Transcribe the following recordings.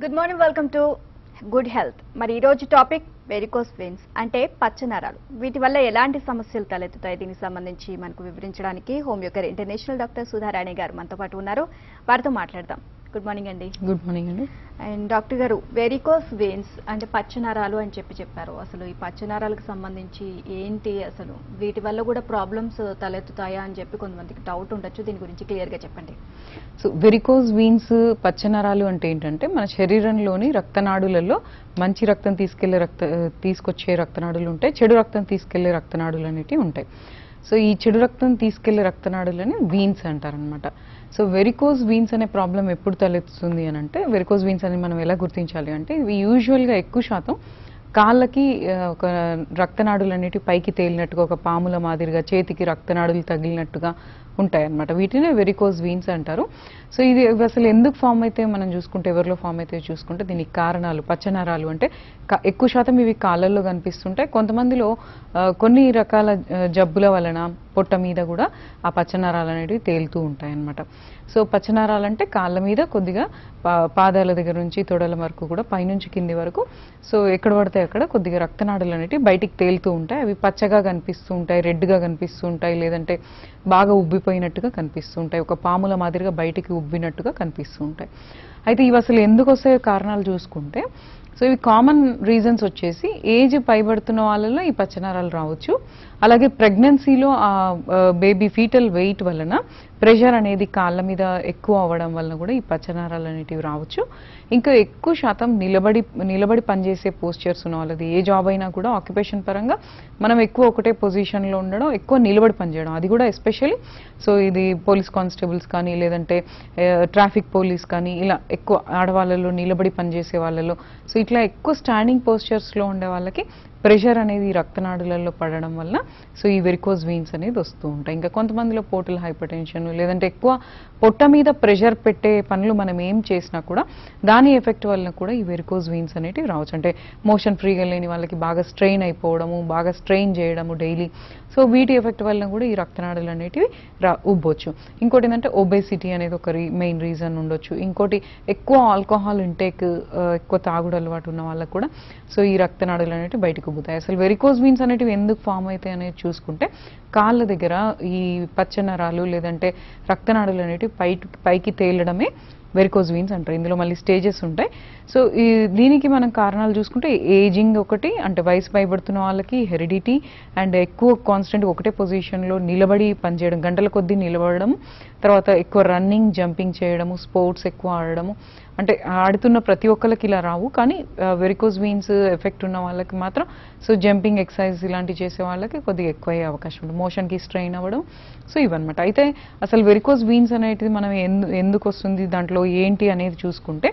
Good morning welcome to good health మరి ఈ రోజు టాపిక్ వెరికోస్ వెయిన్స్ అంటే పచ్చనరాలు వీటి వల్ల ఎలాంటి సమస్యలు తలెత్తుతాయి దీనికి సంబంధించి మనకు వివరించడానికి హోమియోకేర్ ఇంటర్నేషనల్ డాక్టర్ సుధారాణి గారు మనతో పాటు ఉన్నారు వారితో మాట్లాడదాం గుడ్ మార్నింగ్ అండి గుడ్ మార్నింగ్ అండి అండ్ డాక్టర్ గారు వెరికోస్ వెయిన్స్ అంటే పచ్చనరాలు అని చెప్పి చెప్పారు అసలు ఈ పచ్చనరాలకు సంబంధించి ఏంటి అసలు వీటి వల్ల కూడా ప్రాబ్లమ్స్ తలెత్తుతాయా అని చెప్పి కొంతమందికి డౌట్ ఉండొచ్చు దీని గురించి క్లియర్ గా చెప్పండి సో వెరికోజ్ వీన్స్ పచ్చనరాలు అంటే ఏంటంటే మన శరీరంలోని రక్తనాడులలో మంచి రక్తం తీసుకెళ్లే రక్త తీసుకొచ్చే రక్తనాడులు ఉంటాయి చెడు రక్తం తీసుకెళ్లే రక్తనాడులు అనేటివి ఉంటాయి సో ఈ చెడు రక్తం తీసుకెళ్లే రక్తనాడులని వీన్స్ అంటారనమాట సో వెరికోజ్ వీన్స్ అనే ప్రాబ్లం ఎప్పుడు తలెత్తుతుంది అని అంటే వెరికోజ్ వీన్స్ అని మనం ఎలా గుర్తించాలి అంటే ఇవి యూజువల్గా ఎక్కువ శాతం కాళ్ళకి ఆ, ఒక రక్తనాడులు అనేటివి పైకి తేలినట్టుగా ఒక పాముల మాదిరిగా చేతికి రక్తనాడులు తగిలినట్టుగా ఉంటాయి అన్నమాట వీటినే వెరికోజ్ వీన్స్ అంటారు సో ఇది ఇవి అసలు ఎందుకు ఫామ్ అయితే మనం చూసుకుంటే ఎవరిలో ఫామ్ అయితే చూసుకుంటే దీనికి కారణాలు పచ్చనరాలు అంటే క- ఎక్కువ శాతం ఇవి కాళ్ళల్లో కనిపిస్తుంటాయి కొంతమందిలో ఆ, కొన్ని రకాల ఆ, జబ్బుల వలన పొట్ట మీద కూడా ఆ పచ్చనరాలు అనేటివి తేలుతూ ఉంటాయి అన్నమాట సో పచ్చనరాలు అంటే కాళ్ళ మీద కొద్దిగా పా- పాదాల దగ్గర నుంచి తొడల వరకు కూడా పైనుంచి కింది వరకు సో ఎక్కడ పడితే అక్కడ కొద్దిగా రక్తనాడులు అనేటివి బయటికి తేలుతూ ఉంటాయి అవి పచ్చగా కనిపిస్తూ ఉంటాయి రెడ్గా కనిపిస్తూ ఉంటాయి లేదంటే బాగా ఉబ్బిపోయినట్టుగా కనిపిస్తూ ఉంటాయి ఒక పాముల మాదిరిగా బయటికి ఉబ్బినట్టుగా కనిపిస్తూ ఉంటాయి అయితే ఇవి అసలు ఎందుకు వస్తే కారణాలు చూసుకుంటే సో ఇవి కామన్ రీజన్స్ వచ్చేసి ఏజ్ పైబడుతున్న వాళ్ళలో ఈ పచ్చనరాలు రావచ్చు అలాగే ప్రెగ్నెన్సీలో ఆ బేబీ ఫీటల్ వెయిట్ వలన ప్రెషర్ అనేది కాళ్ళ మీద ఎక్కువ అవ్వడం వలన కూడా ఈ పచ్చనరాలు అనేటివి రావచ్చు ఇంకా ఎక్కువ శాతం నిలబడి నిలబడి పనిచేసే పోస్చర్స్ ఉన్న వాళ్ళది ఏ జాబ్ అయినా కూడా ఆక్యుపేషన్ పరంగా మనం ఎక్కువ ఒకటే పొజిషన్లో ఉండడం ఎక్కువ నిలబడి పనిచేయడం అది కూడా ఎస్పెషల్లీ సో ఇది పోలీస్ కానిస్టేబుల్స్ కానీ లేదంటే ట్రాఫిక్ పోలీస్ కానీ ఇలా ఎక్కువ ఆడవాళ్ళలో నిలబడి పనిచేసే వాళ్ళలో సో ఇట్లా ఎక్కువ స్టాండింగ్ పోస్చర్స్లో ఉండే వాళ్ళకి ప్రెషర్ అనేది ఈ రక్తనాడులలో పడడం వల్ల సో ఈ వెరికోజ్ వీన్స్ అనేది వస్తూ ఉంటాయి ఇంకా కొంతమందిలో పోర్టల్ హైపర్ టెన్షన్ లేదంటే ఎక్కువ పొట్ట మీద ప్రెషర్ పెట్టే పనులు మనం ఏం చేసినా కూడా దాని ఎఫెక్ట్ వలన కూడా ఈ వెరికోజ్ వీన్స్ అనేటివి రావచ్చు అంటే మోషన్ ఫ్రీగా లేని వాళ్ళకి బాగా స్ట్రెయిన్ అయిపోవడము బాగా స్ట్రెయిన్ చేయడము డైలీ సో వీటి ఎఫెక్ట్ వలన కూడా ఈ రక్తనాడులు అనేటివి రా ఉబ్బొచ్చు ఇంకోటి ఏంటంటే ఒబేసిటీ అనేది ఒక మెయిన్ రీజన్ ఉండొచ్చు ఇంకోటి ఎక్కువ ఆల్కహాల్ ఇంటేక్ ఎక్కువ తాగుడు అలవాటు ఉన్న వాళ్ళకి కూడా సో ఈ రక్తనాడులు అనేటివి బయటకు ఉబ్బుతాయి అసలు వెరికోజ్ వీన్స్ అనేటివి ఎందుకు ఫామ్ అవుతాయి అనేది చూసుకుంటే కాళ్ళ దగ్గర ఈ పచ్చనరాలు లేదంటే రక్తనాడులు అనేటివి పై పైకి తేలడమే వెరికోజ్ వీన్స్ అంటారు ఇందులో మళ్ళీ స్టేజెస్ ఉంటాయి సో ఈ దీనికి మనం కారణాలు చూసుకుంటే ఏజింగ్ ఒకటి అంటే వయసు పైబడుతున్న వాళ్ళకి హెరిడిటీ అండ్ ఎక్కువ కాన్స్టెంట్ ఒకటే పొజిషన్లో నిలబడి పనిచేయడం గంటల కొద్దీ నిలబడడం తర్వాత ఎక్కువ రన్నింగ్ జంపింగ్ చేయడము స్పోర్ట్స్ ఎక్కువ ఆడడము అంటే ఆడుతున్న ప్రతి ఒక్కరికి ఇలా రావు కానీ వెరికోజ్ వీన్స్ ఎఫెక్ట్ ఉన్న వాళ్ళకి మాత్రం సో జంపింగ్ ఎక్సర్సైజ్ ఇలాంటివి చేసే వాళ్ళకి కొద్దిగా ఎక్కువ అయ్యే అవకాశం ఉంటుంది మోషన్కి స్ట్రెయిన్ అవ్వడం సో ఇవన్నమాట అయితే అసలు వెరికోజ్ వీన్స్ అనేటిది మనం ఎందు ఎందుకు వస్తుంది దాంట్లో ఏంటి అనేది చూసుకుంటే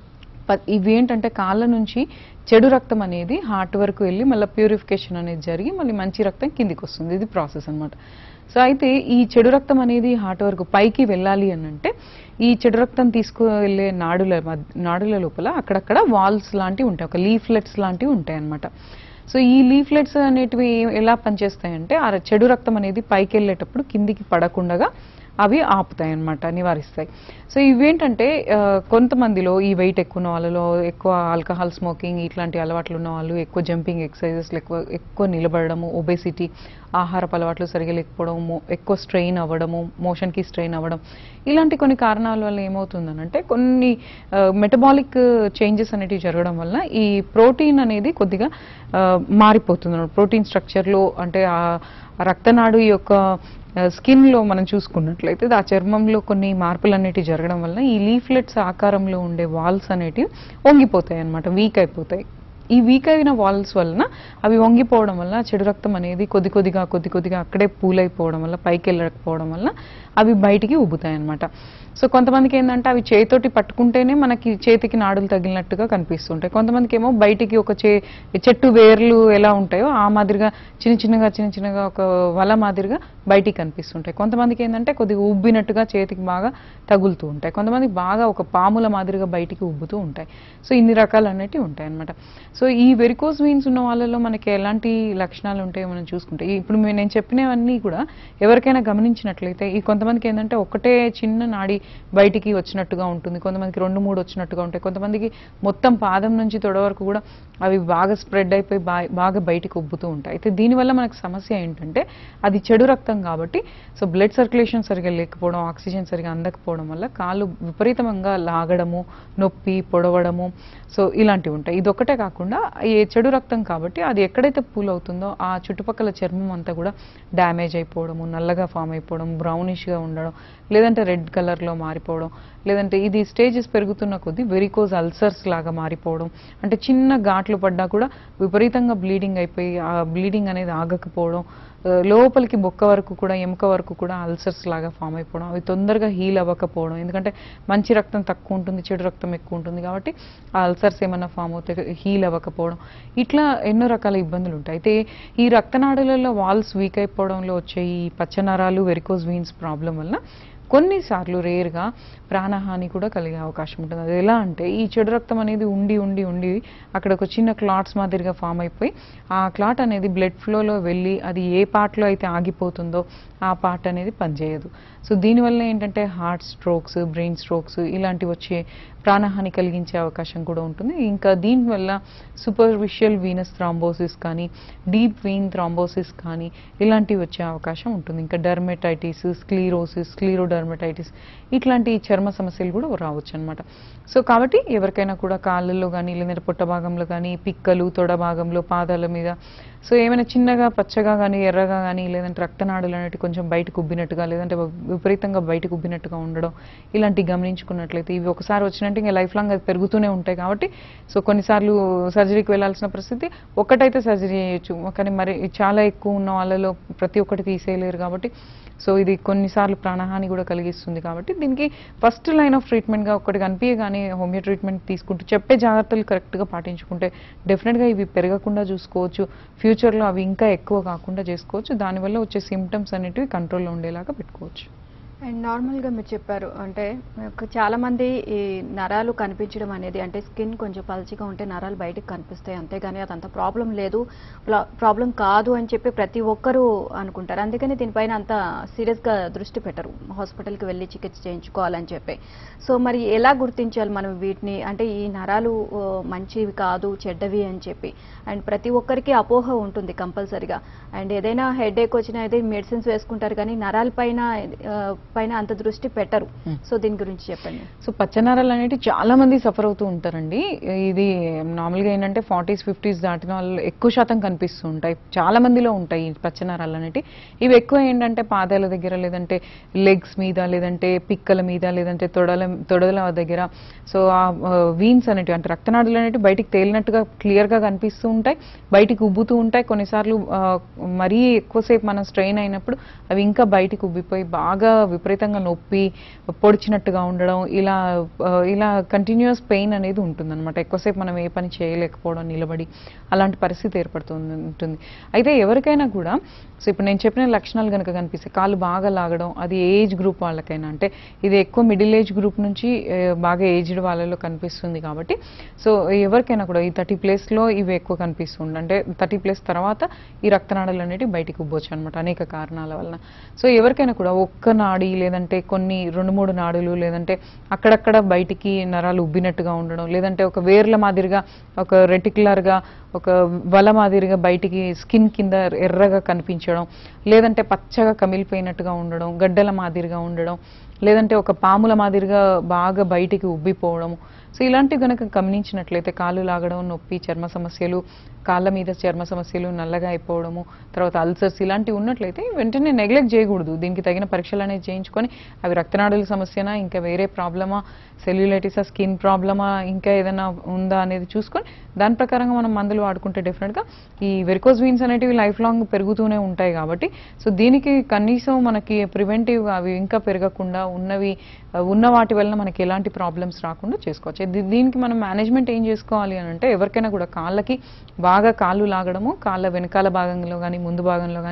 ప- ఇవి ఏంటంటే కాళ్ళ నుంచి చెడు రక్తం అనేది హార్ట్ వరకు వెళ్ళి మళ్ళీ ప్యూరిఫికేషన్ అనేది జరిగి మళ్ళీ మంచి రక్తం కిందికి వస్తుంది ఇది ప్రాసెస్ అన్నమాట సో అయితే ఈ చెడు రక్తం అనేది హార్ట్ వరకు పైకి వెళ్ళాలి అని అంటే ఈ చెడు రక్తం తీసుకువెళ్ళే నాడుల మధ్య- నాడుల లోపల అక్కడక్కడ వాల్స్ లాంటివి ఉంటాయి ఒక లీఫ్లెట్స్ లాంటివి ఉంటాయి అన్నమాట సో ఈ లీఫ్లెట్స్ అనేటివి ఏ- ఎలా పనిచేస్తాయంటే ఆ చెడు రక్తం అనేది పైకి వెళ్ళేటప్పుడు కిందికి పడకుండా అవి ఆపుతాయి అన్నమాట నివారిస్తాయి సో ఇవేంటంటే ఆ, కొంతమందిలో ఈ వెయిట్ ఎక్కువ ఉన్న వాళ్ళలో ఎక్కువ ఆల్కహాల్ స్మోకింగ్ ఇట్లాంటి అలవాట్లు ఉన్న వాళ్ళు ఎక్కువ జంపింగ్ ఎక్సర్సైజెస్ ఎక్కువ ఎక్కువ నిలబడము ఒబేసిటీ ఆహారపు అలవాట్లు సరిగా లేకపోవడము ఎక్కువ స్ట్రెయిన్ అవ్వడము మోషన్కి స్ట్రెయిన్ అవ్వడం ఇలాంటి కొన్ని కారణాల వల్ల ఏమవుతుందనంటే కొన్ని మెటబాలిక్ చేంజెస్ అనేటివి జరగడం వల్ల ఈ ప్రోటీన్ అనేది కొద్దిగా ఆ, మారిపోతుంది ప్రోటీన్ స్ట్రక్చర్లో అంటే ఆ ఆ రక్తనాడు యొక్క స్కిన్ లో మనం చూసుకున్నట్లయితే ఆ చర్మంలో కొన్ని మార్పులు అనేటివి జరగడం వల్ల ఈ లీఫ్లెట్స్ ఆకారంలో ఉండే వాల్స్ అనేటివి వంగిపోతాయి అన్నమాట వీక్ అయిపోతాయి ఈ వీక్ అయిన వాల్స్ వలన అవి వంగిపోవడం వల్ల చెడు రక్తం అనేది కొద్ది కొద్దిగా కొద్ది కొద్దిగా అక్కడే పూలైపోవడం వల్ల పైకి వెళ్ళకపోవడం వల్ల అవి బయటికి ఉబ్బుతాయి అన్నమాట సో కొంతమందికి ఏంటంటే అవి చేతోటి పట్టుకుంటేనే మనకి చేతికి నాడులు తగిలినట్టుగా కనిపిస్తుంటాయి కొంతమందికి ఏమో బయటికి ఒక చే చెట్టు వేర్లు ఎలా ఉంటాయో ఆ మాదిరిగా చిన్న చిన్నగా చిన్న చిన్నగా ఒక వల మాదిరిగా బయటికి కనిపిస్తుంటాయి కొంతమందికి ఏంటంటే కొద్దిగా ఉబ్బినట్టుగా చేతికి బాగా తగులుతూ ఉంటాయి కొంతమందికి బాగా ఒక పాముల మాదిరిగా బయటికి ఉబ్బుతూ ఉంటాయి సో ఇన్ని రకాలు అనేటివి ఉంటాయి అన్నమాట సో ఈ వెరికోస్ వీన్స్ ఉన్న వాళ్ళలో మనకి ఎలాంటి లక్షణాలు ఉంటాయో మనం చూసుకుంటే ఈ- ఇప్పుడు మే- నేను చెప్పినవన్నీ కూడా ఎవరికైనా గమనించినట్లయితే ఈ కొంతమందికి ఏంటంటే ఒకటే చిన్న నాడి బయటికి వచ్చినట్టుగా ఉంటుంది కొంతమందికి రెండు మూడు వచ్చినట్టుగా ఉంటాయి కొంతమందికి మొత్తం పాదం నుంచి తొడ వరకు కూడా అవి బాగా స్ప్రెడ్ అయిపోయి బా- బాగా బయటికి ఉబ్బుతూ ఉంటాయి అయితే దీనివల్ల మనకు సమస్య ఏంటంటే అది చెడు రక్తం కాబట్టి సో బ్లడ్ సర్క్యులేషన్ సరిగా లేకపోవడం ఆక్సిజన్ సరిగా అందకపోవడం వల్ల కాళ్ళు విపరీతంగా లాగడము నొప్పి పొడవడము సో ఇలాంటివి ఉంటాయి ఇది ఒక్కటే కాకుండా ఈ చెడు రక్తం కాబట్టి అది ఎక్కడైతే పూల్ అవుతుందో ఆ చుట్టుపక్కల చర్మం అంతా కూడా డ్యామేజ్ అయిపోవడము నల్లగా ఫామ్ అయిపోవడం బ్రౌనిష్గా ఉండడం లేదంటే రెడ్ కలర్లో మారిపోవడం లేదంటే ఇది స్టేజెస్ పెరుగుతున్న కొద్దీ వెరికోజ్ అల్సర్స్ లాగా మారిపోవడం అంటే చిన్న ఘాట్లు పడ్డా కూడా విపరీతంగా బ్లీడింగ్ అయిపోయి ఆ బ్లీడింగ్ అనేది ఆగకపోవడం ఆ, లోపలికి బొక్క వరకు కూడా ఎముక వరకు కూడా అల్సర్స్ లాగా ఫామ్ అయిపోవడం అవి తొందరగా హీల్ అవ్వకపోవడం ఎందుకంటే మంచి రక్తం తక్కువ ఉంటుంది చెడు రక్తం ఎక్కువ ఉంటుంది కాబట్టి ఆ అల్సర్స్ ఏమన్నా ఫామ్ అవుతాయి హీల్ అవ్వకపోవడం ఇట్లా ఎన్నో రకాల ఇబ్బందులు ఉంటాయి అయితే ఈ రక్తనాడులలో వాల్స్ వీక్ అయిపోవడంలో వచ్చే ఈ పచ్చనరాలు వెరికోజ్ వీన్స్ ప్రాబ్లం వల్ల కొన్నిసార్లు రేర్గా ప్రాణహాని కూడా కలిగే అవకాశం ఉంటుంది అది ఎలా అంటే ఈ చెడు రక్తం అనేది ఉండి ఉండి ఉండి అక్కడ ఒక చిన్న క్లాట్స్ మాదిరిగా ఫామ్ అయిపోయి ఆ క్లాట్ అనేది బ్లడ్ ఫ్లోలో వెళ్ళి అది ఏ పార్ట్లో అయితే ఆగిపోతుందో ఆ పార్ట్ అనేది పనిచేయదు సో దీనివల్ల ఏంటంటే హార్ట్ స్ట్రోక్స్ బ్రెయిన్ స్ట్రోక్స్ ఇలాంటివి వచ్చే ప్రాణహాని కలిగించే అవకాశం కూడా ఉంటుంది ఇంకా దీనివల్ల సూపర్ఫిషియల్ వీనస్ థ్రాంబోసిస్ కానీ డీప్ వీన్ థ్రాంబోసిస్ కానీ ఇలాంటివి వచ్చే అవకాశం ఉంటుంది ఇంకా డర్మెటైటిస్ స్క్లీరోసిస్ స్క్లీరోడర్మటైటిస్ ఇట్లాంటి చర్మ సమస్యలు కూడా రావచ్చు అనమాట సో కాబట్టి ఎవరికైనా కూడా కాళ్ళల్లో కానీ లేదంటే పొట్ట భాగంలో కానీ పిక్కలు తొడ భాగంలో పాదాల మీద సో ఏమైనా చిన్నగా పచ్చగా కానీ ఎర్రగా కానీ లేదంటే రక్తనాడులు అనేవి కొంచెం బయటకు ఉబ్బినట్టుగా లేదంటే విపరీతంగా బయటకు ఉబ్బినట్టుగా ఉండడం ఇలాంటివి గమనించుకున్నట్లయితే ఇవి ఒకసారి వచ్చినట్టు ఇంకా లైఫ్ లాంగ్ అది పెరుగుతూనే ఉంటాయి కాబట్టి సో కొన్నిసార్లు సర్జరీకి వెళ్ళాల్సిన పరిస్థితి ఒక్కటైతే సర్జరీ చేయొచ్చు కానీ మరి చాలా ఎక్కువ ఉన్న వాళ్ళలో ప్రతి ఒక్కటి తీసేయలేరు కాబట్టి సో ఇది కొన్నిసార్లు ప్రాణహాని కూడా కలిగిస్తుంది కాబట్టి దీనికి ఫస్ట్ లైన్ ఆఫ్ ట్రీట్మెంట్గా ఒకటి కనిపించగానే హోమియో ట్రీట్మెంట్ తీసుకుంటూ చెప్పే జాగ్రత్తలు కరెక్ట్గా పాటించుకుంటే డెఫినెట్గా ఇవి పెరగకుండా చూసుకోవచ్చు ఫ్యూచర్లో అవి ఇంకా ఎక్కువ కాకుండా చేసుకోవచ్చు దానివల్ల వచ్చే సిమ్టమ్స్ అనేటివి కంట్రోల్లో ఉండేలాగా పెట్టుకోవచ్చు అండ్ నార్మల్గా మీరు చెప్పారు అంటే మనకు చాలా మంది ఈ నరాలు కనిపించడం అనేది అంటే స్కిన్ కొంచెం పల్చిగా ఉంటే నరాలు బయటకు కనిపిస్తాయి అంతేగాని అదంత ప్రాబ్లం లేదు ప్రాబ్లం కాదు అని చెప్పి ప్రతి ఒక్కరూ అనుకుంటారు అందుకని దీనిపైన అంత సీరియస్గా దృష్టి పెట్టరు హాస్పిటల్కి వెళ్ళి చికిత్స చేయించుకోవాలని చెప్పి సో మరి ఎలా గుర్తించాలి మనం వీటిని అంటే ఈ నరాలు ఓ, మంచివి కాదు చెడ్డవి అని చెప్పి అండ్ ప్రతి ఒక్కరికి అపోహ ఉంటుంది కంపల్సరిగా అండ్ ఏదైనా హెడ్ ఏక్ వచ్చినా అయితే మెడిసిన్స్ వేసుకుంటారు కానీ నరాల పైన ఆ, పైన అంత దృష్టి పెట్టరు Hmm. సో దీని గురించి చెప్పండి సో పచ్చనరాలు అనేవి చాలా మంది సఫర్ అవుతూ ఉంటారండి ఇది నార్మల్గా ఏంటంటే ఫార్టీస్ ఫిఫ్టీస్ దాటిన వాళ్ళు ఎక్కువ శాతం కనిపిస్తూ ఉంటాయి చాలా మందిలో ఉంటాయి ఈ పచ్చనరాలు అనేవి ఇవి ఎక్కువ ఏంటంటే పాదాల దగ్గర లేదంటే లెగ్స్ మీద లేదంటే పిక్కల మీద లేదంటే తొడల తొడల దగ్గర సో ఆ వీన్స్ అనేటివి అంటే రక్తనాడులు అనేవి బయటికి తేలినట్టుగా క్లియర్గా కనిపిస్తూ ఉంటాయి బయటికి ఉబ్బుతూ ఉంటాయి కొన్నిసార్లు ఆ, మరీ ఎక్కువసేపు మనం స్ట్రెయిన్ అయినప్పుడు అవి ఇంకా బయటికి ఉబ్బిపోయి బాగా విపరీతంగా నొప్పి పొడిచినట్టుగా ఉండడం ఇలా ఆ, ఇలా కంటిన్యూస్ పెయిన్ అనేది ఉంటుంది అనమాట ఎక్కువసేపు మనం ఏ పని చేయలేకపోవడం నిలబడి అలాంటి పరిస్థితి ఏర్పడుతుంది ఉంటుంది అయితే ఎవరికైనా కూడా సో ఇప్పుడు నేను చెప్పిన లక్షణాలు కనుక కనిపిస్తే కాళ్ళు బాగా లాగడం అది ఏజ్ గ్రూప్ వాళ్ళకైనా అంటే ఇది ఎక్కువ మిడిల్ ఏజ్ గ్రూప్ నుంచి ఏ, బాగా ఏజ్డ్ వాళ్ళలో కనిపిస్తుంది కాబట్టి సో ఎవరికైనా కూడా ఈ థర్టీ ప్లేస్లో ఇవి ఎక్కువ కనిపిస్తుంది అంటే థర్టీ ప్లేస్ తర్వాత ఈ రక్తనాళాలు అనేటివి బయటికి ఉబ్బొచ్చు అనమాట అనేక కారణాల వలన సో ఎవరికైనా కూడా ఒక్క నాడి లేదంటే కొన్ని రెండు మూడు నాడులు లేదంటే అక్కడక్కడ బయటికి నరాలు ఉబ్బినట్టుగా ఉండడం లేదంటే ఒక వేర్ల మాదిరిగా ఒక రెటిక్యులర్గా ఒక వల మాదిరిగా బయటికి స్కిన్ కింద ఎర్రగా కనిపించడం లేదంటే పచ్చగా కమిలిపోయినట్టుగా ఉండడం గడ్డల మాదిరిగా ఉండడం లేదంటే ఒక పాముల మాదిరిగా బాగా బయటికి ఉబ్బిపోవడం సో ఇలాంటివి గనక గమనించినట్లయితే కాళ్ళు లాగడం నొప్పి చర్మ సమస్యలు కాళ్ళ మీద చర్మ సమస్యలు నల్లగా అయిపోవడము తర్వాత అల్సర్స్ ఇలాంటివి ఉన్నట్లయితే వెంటనే నెగ్లెక్ట్ చేయకూడదు దీనికి తగిన పరీక్షలు అనేది చేయించుకొని అవి రక్తనాడుల సమస్యనా ఇంకా వేరే ప్రాబ్లమా సెల్యులైటిసా స్కిన్ ప్రాబ్లమా ఇంకా ఏదైనా ఉందా అనేది చూసుకొని దాని ప్రకారంగా మనం మందులు వాడుకుంటే డెఫినెట్గా ఈ వెరికోజ్ వీన్స్ అనేటివి లైఫ్ లాంగ్ పెరుగుతూనే ఉంటాయి కాబట్టి సో దీనికి కనీసం మనకి ప్రివెంటివ్ అవి ఇంకా పెరగకుండా ఉన్నవి ఆ, ఉన్న వాటి వలన మనకి ఎలాంటి ప్రాబ్లమ్స్ రాకుండా చేసుకోవచ్చు దీ- దీనికి మనం మేనేజ్మెంట్ ఏం చేసుకోవాలి అని అంటే ఎవరికైనా కూడా కాళ్ళకి బాగా కాళ్ళు లాగడము కాళ్ళ వెనకాల భాగంలో కానీ ముందు భాగంలో కానీ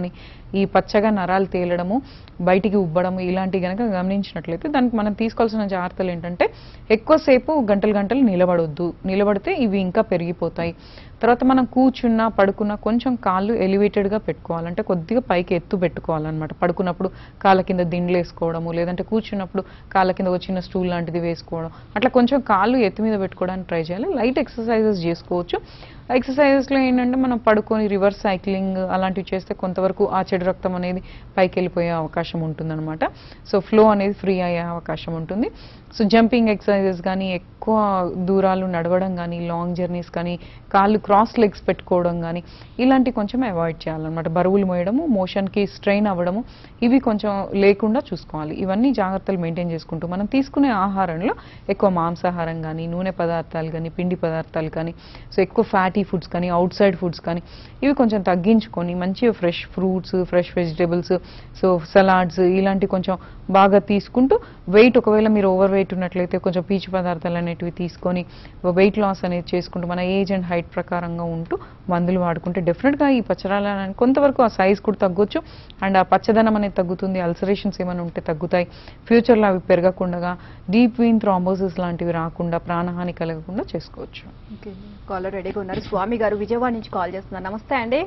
ఈ పచ్చగా నరాలు తేలడము బయటికి ఉబ్బడము ఇలాంటివి కనుక గమనించినట్లయితే దానికి మనం తీసుకోవాల్సిన జాగ్రత్తలు ఏంటంటే ఎక్కువసేపు గంటలు గంటలు నిలబడొద్దు నిలబడితే ఇవి ఇంకా పెరిగిపోతాయి తర్వాత మనం కూర్చున్నా పడుకున్నా కొంచెం కాళ్ళు ఎలివేటెడ్గా పెట్టుకోవాలంటే కొద్దిగా పైకి ఎత్తు పెట్టుకోవాలన్నమాట పడుకున్నప్పుడు కాళ్ళ కింద దిండ్లు వేసుకోవడము లేదంటే కూర్చున్నప్పుడు కాళ్ళ కింద ఒక చిన్న స్టూల్ లాంటిది వేసుకోవడం అట్లా కొంచెం కాళ్ళు ఎత్తు మీద పెట్టుకోవడానికి ట్రై చేయాలి లైట్ ఎక్సర్సైజెస్ చేసుకోవచ్చు ఎక్సర్సైజెస్లో ఏంటంటే మనం పడుకొని రివర్స్ సైక్లింగ్ అలాంటివి చేస్తే కొంతవరకు ఆ చెడు రక్తం అనేది పైకి వెళ్ళిపోయే అవకాశం ఉంటుందన్నమాట సో ఫ్లో అనేది ఫ్రీ అయ్యే అవకాశం ఉంటుంది సో జంపింగ్ ఎక్సర్సైజెస్ కానీ ఎక్కువ దూరాలు నడవడం కానీ లాంగ్ జర్నీస్ కానీ కాళ్ళు క్రాస్ లెగ్స్ పెట్టుకోవడం కానీ ఇలాంటి కొంచెం అవాయిడ్ చేయాలన్నమాట బరువులు మోయడము మోషన్కి స్ట్రెయిన్ అవ్వడము ఇవి కొంచెం లేకుండా చూసుకోవాలి ఇవన్నీ జాగ్రత్తలు మెయింటైన్ చేసుకుంటూ మనం తీసుకునే ఆహారంలో ఎక్కువ మాంసాహారం కానీ నూనె పదార్థాలు కానీ పిండి పదార్థాలు కానీ సో ఎక్కువ ఫ్యాటీ ఫుడ్స్ కానీ అవుట్ సైడ్ ఫుడ్స్ కానీ ఇవి కొంచెం తగ్గించుకొని మంచిగా fresh fruits fresh vegetables so salads ఇలాంటి కొంచెం బాగా తీసుకుంటూ వెయిట్ ఒకవేళ మీరు ఓవర్ వెయిట్ ఉన్నట్లయితే కొంచెం పీచు పదార్థాలు అనేటివి తీసుకొని వెయిట్ లాస్ అనేది చేసుకుంటూ మన ఏజ్ అండ్ హైట్ ప్రకారంగా ఉంటూ మందులు వాడుకుంటే డెఫినెట్గా ఈ పచ్చరాల కొంతవరకు ఆ సైజ్ కూడా తగ్గొచ్చు అండ్ ఆ పచ్చదనం అనేది తగ్గుతుంది అల్సరేషన్స్ ఏమైనా ఉంటే తగ్గుతాయి ఫ్యూచర్లో అవి పెరగకుండా డీప్ వీన్ థ్రాంబోసిస్ లాంటివి రాకుండా ప్రాణహాని కలగకుండా చేసుకోవచ్చు ఓకే కాలర్ రెడీగా ఉన్నారు స్వామి గారు విజయవాడ నుంచి కాల్ చేస్తున్నారు నమస్తే అండి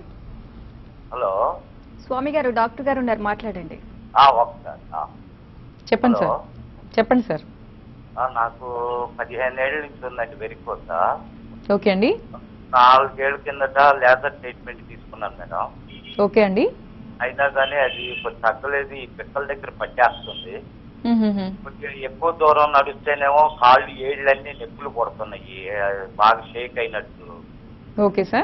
హలో స్వామి గారు డాక్టర్ గారు ఉన్నారు మాట్లాడండి ఆ, ఒకసారి ఆ. చెప్పండి హలో. సార్ చెప్పండి సార్ ఆ, నాకు పదిహేను ఏళ్ళ నుంచి ఉందండి వెరికోస ఓకే అండి నాలుగేళ్ల కిందట లేజర్ ట్రీట్మెంట్ తీసుకున్నాను మేడం ఓకే అండి అయినా కానీ అది కొంచెం తగ్గలేదు ఈ పిక్కల దగ్గర పట్టేస్తుంది మ్మ్. కొంచెం ఎక్కువ దూరం నడిస్తేనేమో కాళ్ళు ఏళ్ళన్నీ నొప్పులు పడుతున్నాయి ఆ, బాగా షేక్ అయినట్టు ఓకే సార్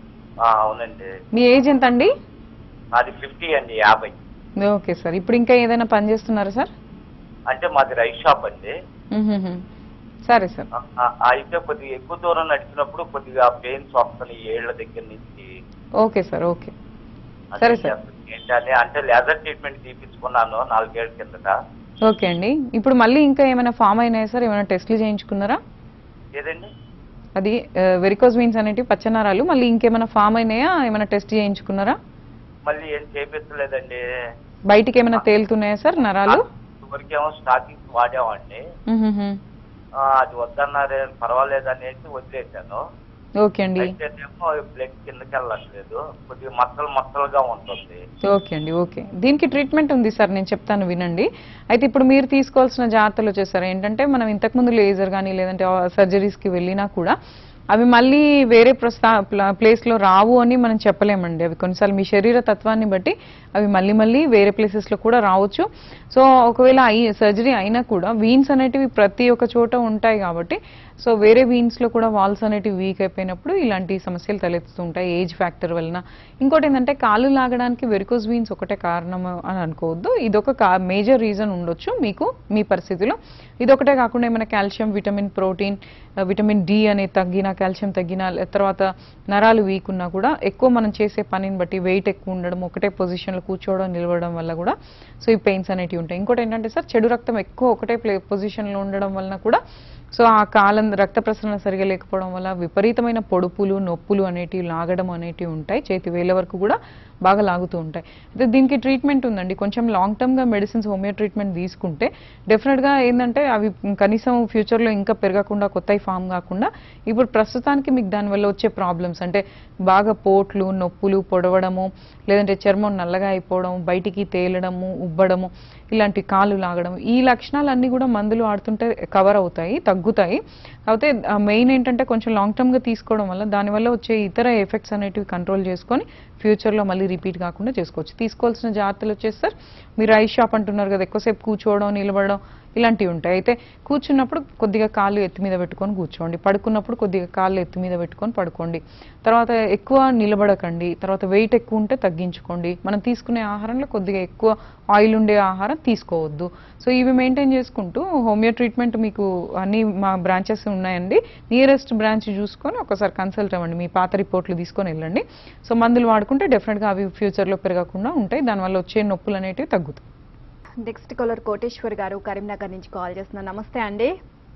ఆ, అవునండి మీ ఏజ్ ఎంత అండి నాది ఫిఫ్టీ అండి యాభై ఓకే సార్ ఇప్పుడు ఇంకా ఏదైనా పని చేస్తున్నారా సార్ అంటే మాది రైస్ షాప్ అండి మ్మ్. సరే సార్ ఆ, ఆ, అయితే కొద్దిగా ఎక్కువ దూరం నడిచినప్పుడు కొద్దిగా పెయిన్స్ వస్తున్నాయి ఏళ్ల దగ్గర నుంచి ఓకే సార్ ఓకే అదే సరే సార్. ఏంటని అంటే లేజర్ ట్రీట్మెంట్ తీపించుకున్నాను నాలుగేళ్ల కిందట ఓకే అండి ఇప్పుడు మళ్ళీ ఇంకా ఏమైనా ఫామ్ అయినాయా సార్ ఏమైనా టెస్ట్లు చేయించుకున్నారా ఏదండి అది వెరికోజ్ వీన్స్ అనేటివి పచ్చనరాలు మళ్ళీ ఇంకేమైనా ఫామ్ అయినాయా ఏమైనా టెస్ట్ చేయించుకున్నారా మళ్ళీ ఏం చేపించలేదండి బయటికి ఏమైనా తేలుతున్నాయా సార్ నరాలు ఇదివరకేమో స్టాకింగ్స్ వాడేవాడిని మ్మ్. ఆ, అది వద్దన్నారే పర్వాలేదు అనేసి వదిలేశాను ఓకే అండి అయితేనేమో బ్లడ్ కిందకి వెళ్ళట్లేదు కొద్దిగా మచ్చలు మచ్చలుగా ఉంటుంది ఓకే అండి ఓకే దీనికి ట్రీట్మెంట్ ఉంది సార్ నేను చెప్తాను వినండి అయితే ఇప్పుడు మీరు తీసుకోవాల్సిన జాగ్రత్తలు వచ్చేసారు ఏంటంటే మనం ఇంతకుముందు లేజర్ కానీ లేదంటే సర్జరీస్కి వెళ్ళినా కూడా అవి మళ్ళీ వేరే ప్రస్థా ప్ల- ప్లేస్లో రావు అని మనం చెప్పలేమండి అవి కొన్నిసార్లు మీ శరీర తత్వాన్ని బట్టి అవి మళ్ళీ మళ్ళీ వేరే ప్లేసెస్లో కూడా రావచ్చు సో ఒకవేళ అయి సర్జరీ అయినా కూడా వీన్స్ అనేటివి ప్రతి ఒక్క చోట ఉంటాయి కాబట్టి సో వేరే వీన్స్లో కూడా వాల్స్ అనేటివి వీక్ అయిపోయినప్పుడు ఇలాంటి సమస్యలు తలెత్తుతూ ఉంటాయి ఏజ్ ఫ్యాక్టర్ వలన ఇంకోటి ఏంటంటే కాళ్ళు లాగడానికి వెరికోజ్ వీన్స్ ఒకటే కారణం అని అనుకోవద్దు ఇదొక మేజర్ రీజన్ ఉండొచ్చు మీకు మీ పరిస్థితిలో ఇదొకటే కాకుండా ఏమైనా calcium vitamin protein vitamin D అనేది తగ్గిన కాల్షియం తగ్గిన లే- తర్వాత నరాలు వీక్ ఉన్నా కూడా ఎక్కువ మనం చేసే పనిని బట్టి వెయిట్ ఎక్కువ ఉండడం ఒకటే పొజిషన్లో కూర్చోవడం నిలవడం వల్ల కూడా సో ఈ పెయిన్స్ అనేటివి ఉంటాయి ఇంకోటి ఏంటంటే సార్ చెడు రక్తం ఎక్కువ ఒకటే ప్లే పొజిషన్లో ఉండడం వలన కూడా సో ఆ కాలం రక్త ప్రసరణ సరిగా లేకపోవడం వల్ల విపరీతమైన పొడుపులు నొప్పులు అనేటివి లాగడం అనేటివి ఉంటాయి చేతి వేల వరకు కూడా బాగా లాగుతూ ఉంటాయి అయితే దీనికి ట్రీట్మెంట్ ఉందండి కొంచెం లాంగ్ టర్మ్గా మెడిసిన్స్ హోమియో ట్రీట్మెంట్ తీసుకుంటే డెఫినెట్గా ఏంటంటే అవి కనీసం ఫ్యూచర్లో ఇంకా పెరగకుండా కొత్తవి ఫామ్ కాకుండా ఇప్పుడు ప్రస్తుతానికి మీకు దానివల్ల వచ్చే ప్రాబ్లమ్స్ అంటే బాగా పోట్లు నొప్పులు పొడవడము లేదంటే చర్మం నల్లగా అయిపోవడం బయటికి తేలడము ఉబ్బడము ఇలాంటి కాళ్ళు లాగడం ఈ లక్షణాలన్నీ కూడా మందులు ఆడుతుంటే కవర్ అవుతాయి తగ్గుతాయి కాకపోతే మెయిన్ ఏంటంటే కొంచెం లాంగ్ టర్మ్గా తీసుకోవడం వల్ల దానివల్ల వచ్చే ఇతర ఎఫెక్ట్స్ అనేటివి కంట్రోల్ చేసుకొని ఫ్యూచర్లో మళ్ళీ రిపీట్ కాకుండా చేసుకోవచ్చు తీసుకోవాల్సిన జాగ్రత్తలు వచ్చేసి సార్ మీరు ఐస్ షాప్ అంటున్నారు కదా ఎక్కువసేపు కూర్చోవడం నిలబడడం ఇలాంటివి ఉంటాయి అయితే కూర్చున్నప్పుడు కొద్దిగా కాళ్ళు ఎత్తి మీద పెట్టుకొని కూర్చోండి పడుకున్నప్పుడు కొద్దిగా కాళ్ళు ఎత్తి మీద పెట్టుకొని పడుకోండి తర్వాత ఎక్కువ నిలబడకండి తర్వాత వెయిట్ ఎక్కువ ఉంటే తగ్గించుకోండి మనం తీసుకునే ఆహారంలో కొద్దిగా ఎక్కువ ఆయిల్ ఉండే ఆహారం తీసుకోవద్దు సో ఇవి మెయింటైన్ చేసుకుంటూ హోమియో ట్రీట్మెంట్ మీకు అన్ని మా బ్రాంచెస్ ఉన్నాయండి నియరెస్ట్ బ్రాంచ్ చూసుకొని ఒకసారి కన్సల్ట్ అవ్వండి మీ పాత రిపోర్ట్లు తీసుకొని వెళ్ళండి సో మందులు వాడుకుంటే డెఫినెట్గా అవి ఫ్యూచర్లో పెరగకుండా ఉంటాయి దానివల్ల వచ్చే నొప్పులు అనేటివి తగ్గుతాయి నెక్స్ట్ కాలర్ కోటేశ్వర్ గారు కరీంనగర్ నుంచి కాల్ చేస్తున్నారు నమస్తే అండి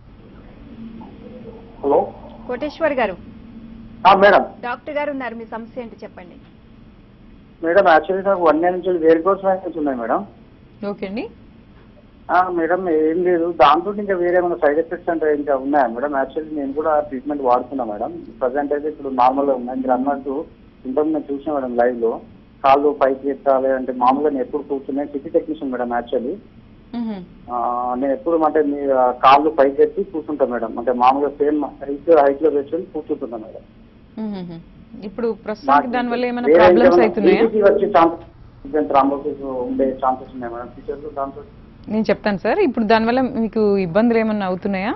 హలో కోటేశ్వర్ గారు ఆ, మేడం డాక్టర్ గారు ఉన్నారు మీ సమస్య ఏంటి చెప్పండి మేడం యాక్చువల్లీ నాకు వన్ ఇయర్ నుంచి వేర్ కోర్స్ వ్యాక్సిన్స్ ఉన్నాయి మేడం ఓకే అండి ఆ, మేడం ఏం లేదు దాంతో ఇంకా వేరే ఏమైనా సైడ్ ఎఫెక్ట్స్ అంటే ఇంకా ఉన్నాయా మేడం యాక్చువల్లీ నేను కూడా ట్రీట్మెంట్ వాడుతున్నా మేడం ప్రజెంట్ అయితే ఇప్పుడు నార్మల్గా ఉన్నాయి మీరు అన్నట్టు ఇంతకు నేను చూసిన మేడం లైవ్ లో కాళ్ళు పైకి ఎత్తాలి అంటే మామూలుగా నేను ఎప్పుడు కూర్చున్నాను సిటీ టెక్నీషియన్ మేడం యాక్చువల్లీ మ్హూ. నేను ఎప్పుడు అంటే మీ ఆ, కాళ్ళు పైకి ఎత్తి కూర్చుంటాను మేడం అంటే మామూలుగా సేమ్ హైట్ హైట్ లో పెట్టుకొని కూర్చుంటున్నాను మేడం మ్హూ. ఇప్పుడు ప్రస్తుతానికి దానివల్ల ఏమైనా వేరే ప్రాబ్లమ్స్ ఇంకేమైనా అవుతున్నాయా DVT వచ్చే ఛాన్సెస్ థ్రాంబోసిస్ ఉండే ఛాన్సెస్ ఉన్నాయి మేడం ఫ్యూచర్ లో దాంతో నేను చెప్తాను సార్ ఇప్పుడు దానివల్ల మీకు ఇబ్బందులు ఏమన్నా అవుతున్నాయా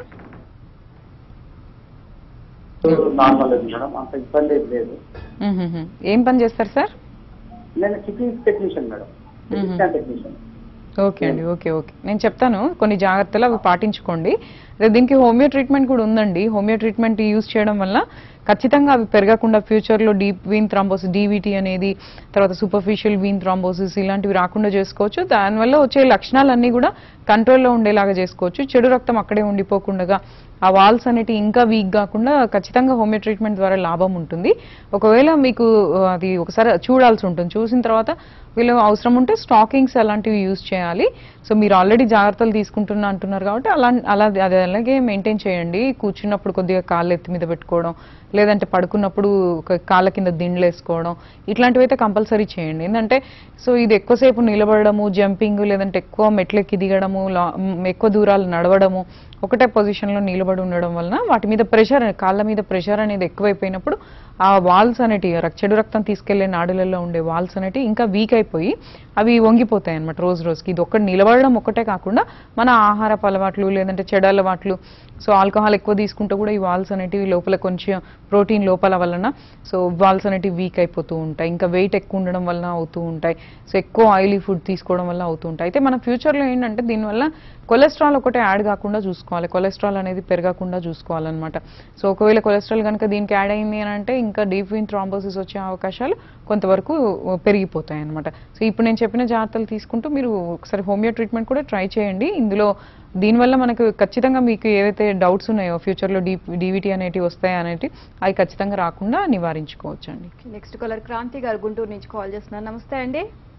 నార్మల్ మేడం అంత ఇబ్బంది ఏం లేదు మ్హూ. ఏం పని చేస్తారు సార్ నేను city technician madam hmm. Technician okay అండి ఓకే ఓకే నేను చెప్తాను కొన్ని జాగ్రత్తలు అవి పాటించుకోండి అదే దీనికి హోమియో ట్రీట్మెంట్ కూడా ఉందండి హోమియో ట్రీట్మెంట్ యూజ్ చేయడం వల్ల ఖచ్చితంగా అవి పెరగకుండా ఫ్యూచర్లో డీప్ వీన్ థ్రాంబోసిస్ డీవీటీ అనేది తర్వాత సూపర్ఫిషియల్ వీన్ థ్రాంబోసిస్ ఇలాంటివి రాకుండా చేసుకోవచ్చు దానివల్ల వచ్చే లక్షణాలన్నీ కూడా కంట్రోల్లో ఉండేలాగా చేసుకోవచ్చు చెడు రక్తం అక్కడే ఉండిపోకుండా ఆ వాల్స్ అనేటి ఇంకా వీక్ కాకుండా ఖచ్చితంగా హోమియో ట్రీట్మెంట్ ద్వారా లాభం ఉంటుంది ఒకవేళ మీకు ఆ, అది ఒకసారి చూడాల్సి ఉంటుంది చూసిన తర్వాత వీళ్ళు అవసరం ఉంటే స్టాకింగ్స్ అలాంటివి యూజ్ చేయాలి సో మీరు ఆల్రెడీ జాగ్రత్తలు తీసుకుంటున్నా అంటున్నారు కాబట్టి అలా అలా అది అలాగే మెయింటైన్ చేయండి కూర్చున్నప్పుడు కొద్దిగా కాళ్ళు ఎత్తి మీద పెట్టుకోవడం లేదంటే పడుకున్నప్పుడు ఒక కాళ్ళ కింద దిండ్లు వేసుకోవడం ఇట్లాంటివి అయితే కంపల్సరీ చేయండి ఏంటంటే సో ఇది ఎక్కువసేపు నిలబడము జంపింగ్ లేదంటే ఎక్కువ మెట్లెక్కి దిగడము లా- మ్, ఎక్కువ దూరాలు నడవడము ఒకటే పొజిషన్లో నిలబడి ఉండడం వలన వాటి మీద ప్రెషర్ కాళ్ళ మీద ప్రెషర్ అనేది ఎక్కువైపోయినప్పుడు ఆ వాల్స్ అనేటివి రక్- చెడు రక్తం తీసుకెళ్లే నాడులలో ఉండే వాల్స్ అనేటివి ఇంకా వీక్ అయిపోయి అవి వంగిపోతాయి అన్నమాట రోజు రోజుకి ఇది ఒక్కటి నిలబడడం ఒక్కటే కాకుండా మన ఆహారపు అలవాట్లు లేదంటే చెడు అలవాట్లు సో ఆల్కహాల్ ఎక్కువ తీసుకుంటే కూడా ఈ వాల్స్ అనేటివి లోపల కొంచెం ప్రోటీన్ లోపల వలన సో వాల్స్ అనేటివి వీక్ అయిపోతూ ఉంటాయి ఇంకా వెయిట్ ఎక్కువ ఉండడం వలన అవుతూ ఉంటాయి సో ఎక్కువ ఆయిలీ ఫుడ్ తీసుకోవడం వల్ల అవుతూ ఉంటాయి అయితే మన ఫ్యూచర్లో ఏంటంటే దీనివల్ల కొలెస్ట్రాల్ ఒకటే యాడ్ కాకుండా చూసుకోవాలి కొలెస్ట్రాల్ అనేది పెరగకుండా చూసుకోవాలన్నమాట సో ఒకవేళ కొలెస్ట్రాల్ కనుక దీనికి యాడ్ అయింది అని అంటే ఇంకా డీప్ విన్ థ్రాంబోసిస్ వచ్చే అవకాశాలు కొంతవరకు పెరిగిపోతాయి అనమాట సో ఇప్పుడు నేను చెప్పిన జాగ్రత్తలు తీసుకుంటూ మీరు ఒకసారి హోమియో ట్రీట్మెంట్ కూడా ట్రై చేయండి ఇందులో దీనివల్ల మనకు ఖచ్చితంగా మీకు ఏవైతే డౌట్స్ ఉన్నాయో ఫ్యూచర్లో డీ డీవీటీ అనేటివి వస్తాయి అనేటివి అవి ఖచ్చితంగా రాకుండా నివారించుకోవచ్చు అండి నెక్స్ట్ కాలర్ క్రాంతి గారు గుంటూరు నుంచి కాల్ చేస్తున్నారు నమస్తే అండి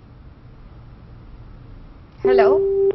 హలో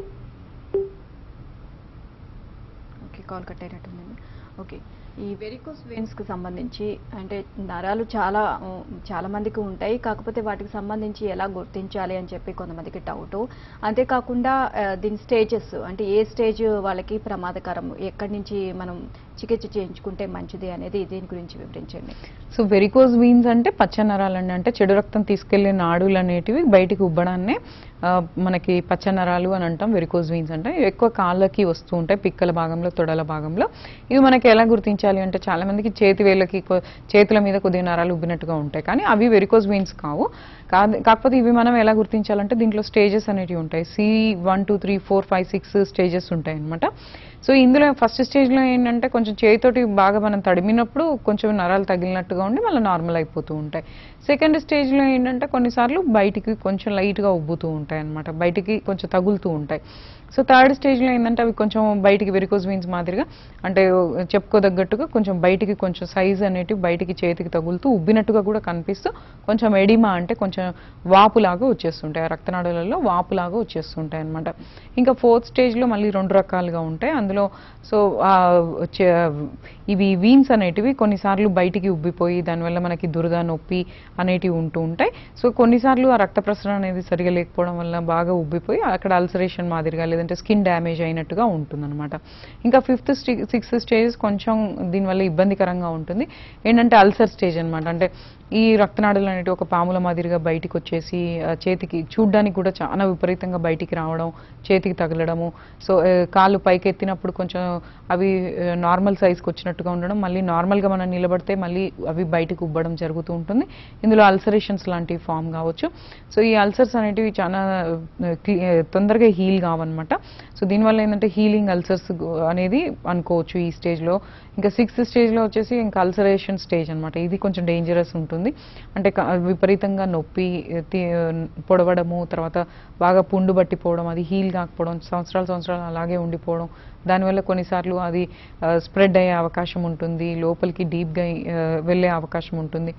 ఓకే కాల్ కట్ అయినట్టుందండి ఓకే ఈ వెరికోస్ వెయిన్స్ కి సంబంధించి అంటే నరాలు చాలా ఉమ్, చాలా మందికి ఉంటాయి కాకపోతే వాటికి సంబంధించి ఎలా గుర్తించాలి అని చెప్పి కొంతమందికి డౌట్ అంతేకాకుండా ఆ, దీని స్టేజెస్ అంటే ఏ స్టేజ్ వాళ్ళకి ప్రమాదకరం ఎక్కడి నుంచి మనం చికిత్స చేయించుకుంటే మంచిది అనేది దీని గురించి వివరించండి సో వెరికోజ్ వీన్స్ అంటే పచ్చ నరాలండి అంటే చెడు రక్తం తీసుకెళ్లే నాడులు అనేటివి బయటికి ఉబ్బడాన్నే ఆ, మనకి పచ్చ నరాలు అని అంటాం వెరికోజ్ వీన్స్ అంటే ఇవి ఎక్కువ కాళ్ళకి వస్తూ ఉంటాయి పిక్కల భాగంలో తొడల భాగంలో ఇవి మనకి ఎలా గుర్తించాలి అంటే చాలా మందికి చేతి వేళ్ళకి కొ- చేతుల మీద కొద్దిగా నరాలు ఉబ్బినట్టుగా ఉంటాయి కానీ అవి వెరికోజ్ వీన్స్ కావు కాదు కాకపోతే ఇవి మనం ఎలా గుర్తించాలంటే దీంట్లో స్టేజెస్ అనేటివి ఉంటాయి C one two three four five six stages ఉంటాయి అనమాట సో ఇందులో ఫస్ట్ స్టేజ్లో ఏంటంటే కొంచెం చేతితోటి బాగా మనం తడిమినప్పుడు కొంచెం నరాలు తగిలినట్టుగా ఉండి మళ్ళీ నార్మల్ అయిపోతూ ఉంటాయి సెకండ్ స్టేజ్లో ఏంటంటే కొన్నిసార్లు బయటికి కొంచెం లైట్గా ఉబ్బుతూ ఉంటాయి అనమాట బయటికి కొంచెం తగులుతూ ఉంటాయి సో థర్డ్ స్టేజ్లో ఏంటంటే అవి కొంచెం బయటికి వెరికోజ్ వీన్స్ మాదిరిగా అంటే చెప్పుకోదగ్గట్టుగా కొంచెం బయటికి కొంచెం సైజ్ అనేటివి బయటికి చేతికి తగులుతూ ఉబ్బినట్టుగా కూడా కనిపిస్తూ కొంచెం ఎడిమా అంటే కొంచెం వాపులాగా వచ్చేస్తుంటాయి ఆ రక్తనాళాలలో వాపులాగా వచ్చేస్తుంటాయి అనమాట ఇంకా ఫోర్త్ స్టేజ్లో మళ్ళీ రెండు రకాలుగా ఉంటాయి అందులో సో ఆ వచ్చే ఇవి వీన్స్ అనేటివి కొన్నిసార్లు బయటికి ఉబ్బిపోయి దానివల్ల మనకి దురద నొప్పి అనేటివి ఉంటూ ఉంటాయి సో కొన్నిసార్లు ఆ రక్త ప్రసరణ అనేది సరిగా లేకపోవడం వల్ల బాగా ఉబ్బిపోయి అక్కడ అల్సరేషన్ మాదిరిగా లేదంటే స్కిన్ డ్యామేజ్ అయినట్టుగా ఉంటుందన్నమాట ఇంకా ఫిఫ్త్ సిక్స్త్ స్టేజ్ కొంచెం దీనివల్ల ఇబ్బందికరంగా ఉంటుంది ఏంటంటే అల్సర్ స్టేజ్ అన్నమాట అంటే ఈ రక్తనాడులు అనేటివి ఒక పాముల మాదిరిగా బయటికి వచ్చేసి ఆ, చేతికి చూడ్డానికి కూడా చాలా విపరీతంగా బయటికి రావడం చేతికి తగలడము సో ఆ, కాళ్ళు పైకి ఎత్తినప్పుడు కొంచెం అవి నార్మల్ సైజ్కి వచ్చినట్టుగా ఉండడం మళ్ళీ నార్మల్గా మనం నిలబడితే మళ్ళీ అవి బయటికి ఉబ్బడం జరుగుతూ ఉంటుంది ఇందులో అల్సరేషన్స్ లాంటివి ఫామ్ కావచ్చు సో ఈ అల్సర్స్ అనేటివి చాలా ఆ, క్లి- ఆ, తొందరగా హీల్ కావన్నమాట సో దీనివల్ల ఏంటంటే హీలింగ్ అల్సర్స్ అనేది అనుకోవచ్చు ఈ స్టేజ్లో ఇంకా సిక్స్త్ స్టేజ్లో వచ్చేసి ఇంకా అల్సరేషన్ స్టేజ్ అన్నమాట ఇది కొంచెం డేంజరస్ ఉంటుంది అంటే క- విపరీతంగా నొప్పి తి- పొడవడము తర్వాత బాగా పుండు పట్టిపోవడం అది హీల్ కాకపోవడం సంవత్సరాలు సంవత్సరాలు అలాగే ఉండిపోవడం దానివల్ల కొన్నిసార్లు అది స్ప్రెడ్ అయ్యే అవకాశం ఉంటుంది లోపలికి డీప్గా వెళ్ళే అవకాశం ఉంటుంది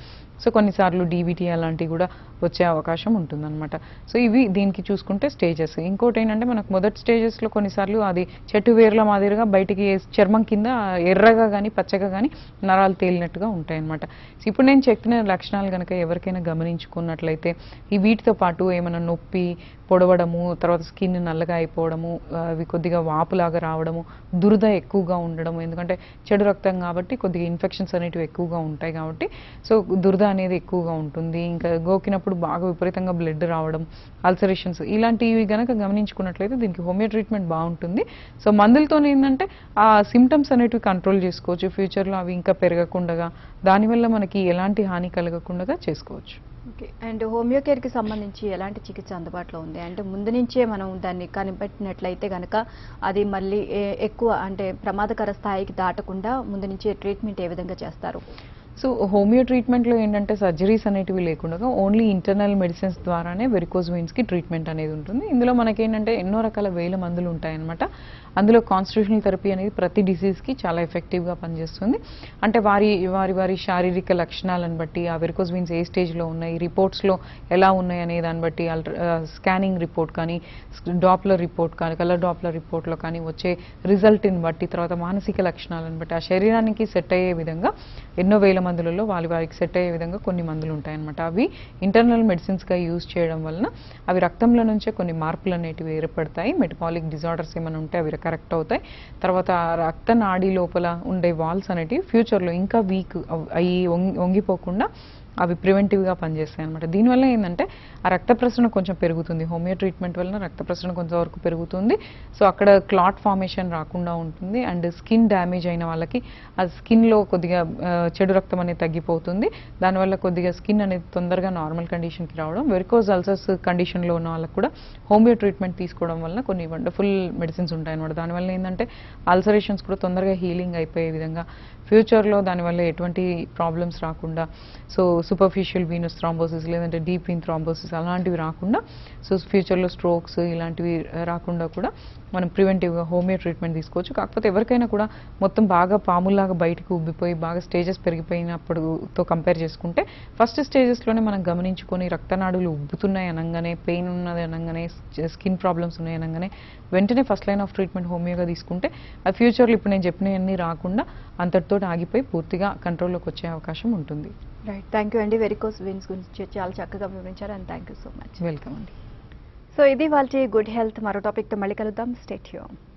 సో కొన్నిసార్లు డీబీటీ అలాంటివి కూడా వచ్చే అవకాశం ఉంటుందన్నమాట సో ఇవి దీనికి చూసుకుంటే స్టేజెస్ ఇంకోటి ఏంటంటే మనకు మొదటి స్టేజెస్లో కొన్నిసార్లు అది చెట్టు వేర్ల మాదిరిగా బయటికి చర్మం కింద ఎర్రగా కానీ పచ్చగా కానీ నరాలు తేలినట్టుగా ఉంటాయి అన్నమాట సో ఇప్పుడు నేను చెప్పిన లక్షణాలు కనుక ఎవరికైనా గమనించుకున్నట్లయితే ఈ వీటితో పాటు ఏమైనా నొప్పి పొడవడము తర్వాత స్కిన్ నల్లగా అయిపోవడము ఆ, అవి కొద్దిగా వాపులాగా రావడము దురద ఎక్కువగా ఉండడము ఎందుకంటే చెడు రక్తం కాబట్టి కొద్దిగా ఇన్ఫెక్షన్స్ అనేటివి ఎక్కువగా ఉంటాయి కాబట్టి సో దురద అనేది ఎక్కువగా ఉంటుంది ఇంకా గోకినప్పుడు బాగా విపరీతంగా బ్లడ్ రావడం అల్సరేషన్స్ ఇలాంటివి గనక గమనించుకున్నట్లయితే దీనికి హోమియో ట్రీట్మెంట్ బాగుంటుంది సో మందులతో ఏంటంటే ఆ సిమ్టమ్స్ అనేటివి కంట్రోల్ చేసుకోవచ్చు ఫ్యూచర్లో అవి ఇంకా పెరగకుండా దానివల్ల మనకి ఎలాంటి హాని కలగకుండా చేసుకోవచ్చు ఓకే అండ్ హోమియో కేర్కి సంబంధించి ఎలాంటి చికిత్స అందుబాటులో ఉంది అంటే ముందు నుంచే మనం దాన్ని కనిపెట్టినట్లయితే కనుక అది మళ్ళీ ఏ- ఎక్కువ అంటే ప్రమాదకర స్థాయికి దాటకుండా ముందు నుంచే ట్రీట్మెంట్ ఏ విధంగా చేస్తారు సో హోమియో ట్రీట్మెంట్లో ఏంటంటే సర్జరీస్ అనేటివి లేకుండా ఓన్లీ ఇంటర్నల్ మెడిసిన్స్ ద్వారానే వెరికోజ్ వెయిన్స్కి ట్రీట్మెంట్ అనేది ఉంటుంది ఇందులో మనకేంటంటే ఎన్నో రకాల వేల మందులు ఉంటాయన్నమాట అందులో కాన్స్టిట్యూషనల్ థెరపీ అనేది ప్రతి డిసీజ్కి చాలా ఎఫెక్టివ్గా పనిచేస్తుంది అంటే వారి వారి వారి శారీరక లక్షణాలను బట్టి ఆ వెరికోజ్ వెయిన్స్ ఏ స్టేజ్లో ఉన్నాయి రిపోర్ట్స్లో ఎలా ఉన్నాయి అనే దాన్ని బట్టి స్కానింగ్ రిపోర్ట్ కానీ డాప్లర్ రిపోర్ట్ కానీ కలర్ డాప్లర్ రిపోర్ట్లో కానీ వచ్చే రిజల్ట్ని బట్టి తర్వాత మానసిక లక్షణాలను బట్టి ఆ శరీరానికి సెట్ అయ్యే విధంగా ఎన్నో వేల మందులలో వాళ్ళ వారికి సెట్ అయ్యే విధంగా కొన్ని మందులు ఉంటాయన్నమాట అవి ఇంటర్నల్ మెడిసిన్స్గా యూజ్ చేయడం వలన అవి రక్తంలో నుంచే కొన్ని మార్పులు అనేటివి ఏర్పడతాయి మెటబాలిక్ డిజార్డర్స్ ఏమైనా ఉంటే అవి కరెక్ట్ అవుతాయి తర్వాత ఆ రక్త నాడి లోపల ఉండే వాల్స్ అనేటివి ఫ్యూచర్లో ఇంకా వీక్ అయ్యి వంగి- వంగిపోకుండా అవి ప్రివెంటివ్గా పనిచేస్తాయి అనమాట దీనివల్ల ఏంటంటే ఆ రక్త ప్రసరణ కొంచెం పెరుగుతుంది హోమియో ట్రీట్మెంట్ వలన రక్త ప్రసరణ కొంతవరకు పెరుగుతుంది సో అక్కడ క్లాట్ ఫార్మేషన్ రాకుండా ఉంటుంది అండ్ స్కిన్ డ్యామేజ్ అయిన వాళ్ళకి ఆ స్కిన్లో కొద్దిగా ఆ, చెడు రక్తం అనేది తగ్గిపోతుంది దానివల్ల కొద్దిగా స్కిన్ అనేది తొందరగా నార్మల్ కండిషన్కి రావడం వెరికోజ్ అల్సర్స్ కండిషన్లో ఉన్న వాళ్ళకి కూడా హోమియో ట్రీట్మెంట్ తీసుకోవడం వలన కొన్ని వండర్ఫుల్ మెడిసిన్స్ ఉంటాయి అనమాట దానివల్ల ఏంటంటే అల్సరేషన్స్ కూడా తొందరగా హీలింగ్ అయిపోయే విధంగా ఫ్యూచర్లో దానివల్ల ఎటువంటి ప్రాబ్లమ్స్ రాకుండా సో సూపర్ఫిషియల్ వీనస్ థ్రాంబోసిస్ లేదంటే డీప్ వీన్ థ్రాంబోసిస్ అలాంటివి రాకుండా సో ఫ్యూచర్లో స్ట్రోక్స్ ఇలాంటివి రాకుండా కూడా మనం ప్రివెంటివ్గా హోమియో ట్రీట్మెంట్ తీసుకోవచ్చు కాకపోతే ఎవరికైనా కూడా మొత్తం బాగా పాముల్లాగా బయటకు ఉబ్బిపోయి బాగా స్టేజెస్ పెరిగిపోయినప్పుడుతో కంపేర్ చేసుకుంటే ఫస్ట్ స్టేజెస్లోనే మనం గమనించుకొని రక్తనాడులు ఉబ్బుతున్నాయి అనగానే పెయిన్ ఉన్నది అనగానే స్కిన్ ప్రాబ్లమ్స్ ఉన్నాయి అనగానే వెంటనే ఫస్ట్ లైన్ ఆఫ్ ట్రీట్మెంట్ హోమియోగా తీసుకుంటే ఆ ఫ్యూచర్లో ఇప్పుడు నేను చెప్పినవన్నీ రాకుండా అంతటితో ఆగిపోయి పూర్తిగా కంట్రోల్లోకి వచ్చే అవకాశం ఉంటుంది రైట్ థ్యాంక్ యూ అండి వెరికోస్ విన్స్ గురించి చాలా చక్కగా వివరించారు and thank you so much welcome అండి సో ఇది వాళ్ళ గుడ్ హెల్త్ మరో టాపిక్తో మళ్ళీ కలుద్దాం స్టేట్ యూన్